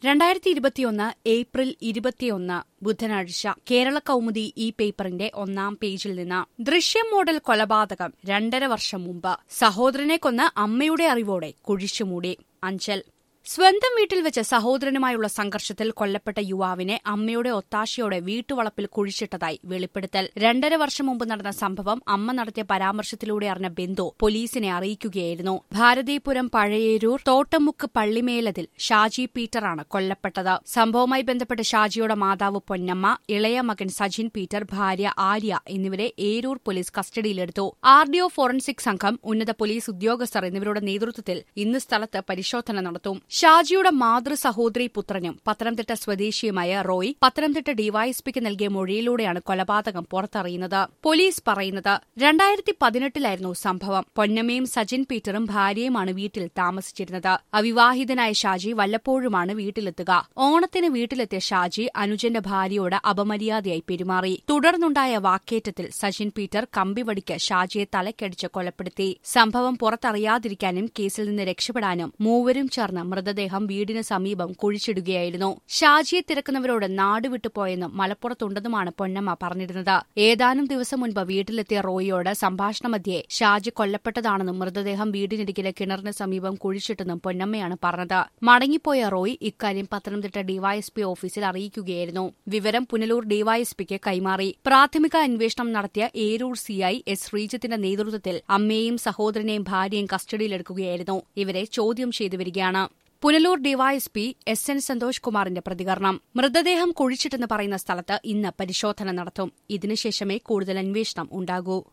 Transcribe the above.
രണ്ടായിരത്തി ഇരുപത്തിയൊന്ന് ഏപ്രിൽ ഇരുപത്തിയൊന്ന് ബുധനാഴ്ച കേരള കൗമുദി ഈ പേപ്പറിന്റെ ഒന്നാം പേജിൽ നിന്ന് ദൃശ്യം മോഡൽ കൊലപാതകം രണ്ടര വർഷം മുമ്പ് സഹോദരനെ കൊന്ന് അമ്മയുടെ അറിവോടെ കുഴിച്ചുമൂടി അഞ്ചൽ സ്വന്തം വീട്ടിൽ വെച്ച് സഹോദരനുമായുള്ള സംഘർഷത്തിൽ കൊല്ലപ്പെട്ട യുവാവിനെ അമ്മയുടെ ഒത്താശയോടെ വീട്ടുവളപ്പിൽ കുഴിച്ചിട്ടതായി വെളിപ്പെടുത്തൽ രണ്ടര വർഷം മുമ്പ് നടന്ന സംഭവം അമ്മ നടത്തിയ പരാമർശത്തിലൂടെ അറിഞ്ഞ ബന്ധു പോലീസിനെ അറിയിക്കുകയായിരുന്നു ഭാരതീപുരം പഴയേരൂർ തോട്ടമുക്ക് പള്ളിമേലതിൽ ഷാജി പീറ്ററാണ് കൊല്ലപ്പെട്ടത് സംഭവവുമായി ബന്ധപ്പെട്ട് ഷാജിയുടെ മാതാവ് പൊന്നമ്മ ഇളയ മകൻ സജിൻ പീറ്റർ ഭാര്യ ആര്യ എന്നിവരെ ഏരൂർ പോലീസ് കസ്റ്റഡിയിലെടുത്തു ആർ ഡി ഒ ഫോറൻസിക് സംഘം ഉന്നത പോലീസ് ഉദ്യോഗസ്ഥർ എന്നിവരുടെ നേതൃത്വത്തിൽ ഇന്ന് സ്ഥലത്ത് പരിശോധന നടത്തും ഷാജിയുടെ മാതൃ സഹോദരി പുത്രനും പത്തനംതിട്ട സ്വദേശിയുമായ റോയ് പത്തനംതിട്ട ഡിവൈഎസ്പിക്ക് നൽകിയ മൊഴിയിലൂടെയാണ് കൊലപാതകം പുറത്തറിയുന്നത് പോലീസ് പറയുന്നത് രണ്ടായിരത്തി പതിനെട്ടിലായിരുന്നു സംഭവം പൊന്നമ്മയും സജിൻ പീറ്ററും ഭാര്യയുമാണ് വീട്ടിൽ താമസിച്ചിരുന്നത് അവിവാഹിതനായ ഷാജി വല്ലപ്പോഴുമാണ് വീട്ടിലെത്തുക ഓണത്തിന് വീട്ടിലെത്തിയ ഷാജി അനുജന്റെ ഭാര്യയോട് അപമര്യാദയായി പെരുമാറി തുടർന്നുണ്ടായ വാക്കേറ്റത്തിൽ സജിൻ പീറ്റർ കമ്പിവടിക്ക് ഷാജിയെ തലക്കടിച്ച് കൊലപ്പെടുത്തി സംഭവം പുറത്തറിയാതിരിക്കാനും കേസിൽ നിന്ന് രക്ഷപ്പെടാനും മൂവരും ചേർന്ന് മൃതദേഹം വീടിന് സമീപം കുഴിച്ചിടുകയായിരുന്നു ഷാജിയെ തിരക്കുന്നവരോട് നാടുവിട്ടുപോയെന്നും മലപ്പുറത്തുണ്ടെന്നുമാണ് പൊന്നമ്മ പറഞ്ഞിരുന്നത് ഏതാനും ദിവസം മുൻപ് വീട്ടിലെത്തിയ റോയിയോട് സംഭാഷണമധ്യേ ഷാജി കൊല്ലപ്പെട്ടതാണെന്നും മൃതദേഹം വീടിനരികിലെ കിണറിന് സമീപം കുഴിച്ചിട്ടെന്നും പൊന്നമ്മയാണ് പറഞ്ഞത് മടങ്ങിപ്പോയ റോയ് ഇക്കാര്യം പത്തനംതിട്ട ഡിവൈഎസ്പി ഓഫീസിൽ അറിയിക്കുകയായിരുന്നു വിവരം പുനലൂർ ഡിവൈഎസ്പിക്ക് കൈമാറി പ്രാഥമിക അന്വേഷണം നടത്തിയ ഏരൂർ സിഐ എസ് ശ്രീജിത്തിന്റെ നേതൃത്വത്തിൽ അമ്മയെയും സഹോദരനെയും ഭാര്യയും കസ്റ്റഡിയിലെടുക്കുകയായിരുന്നു ഇവരെ ചോദ്യം ചെയ്തു വരികയാണ് Punalur D Y S P S N Santhosh കുമാറിന്റെ പ്രതികരണം മൃതദേഹം കുഴിച്ചിട്ടെന്ന് പറയുന്ന സ്ഥലത്ത് ഇന്ന് പരിശോധന നടത്തും ഇതിനുശേഷമേ കൂടുതൽ അന്വേഷണം ഉണ്ടാകൂ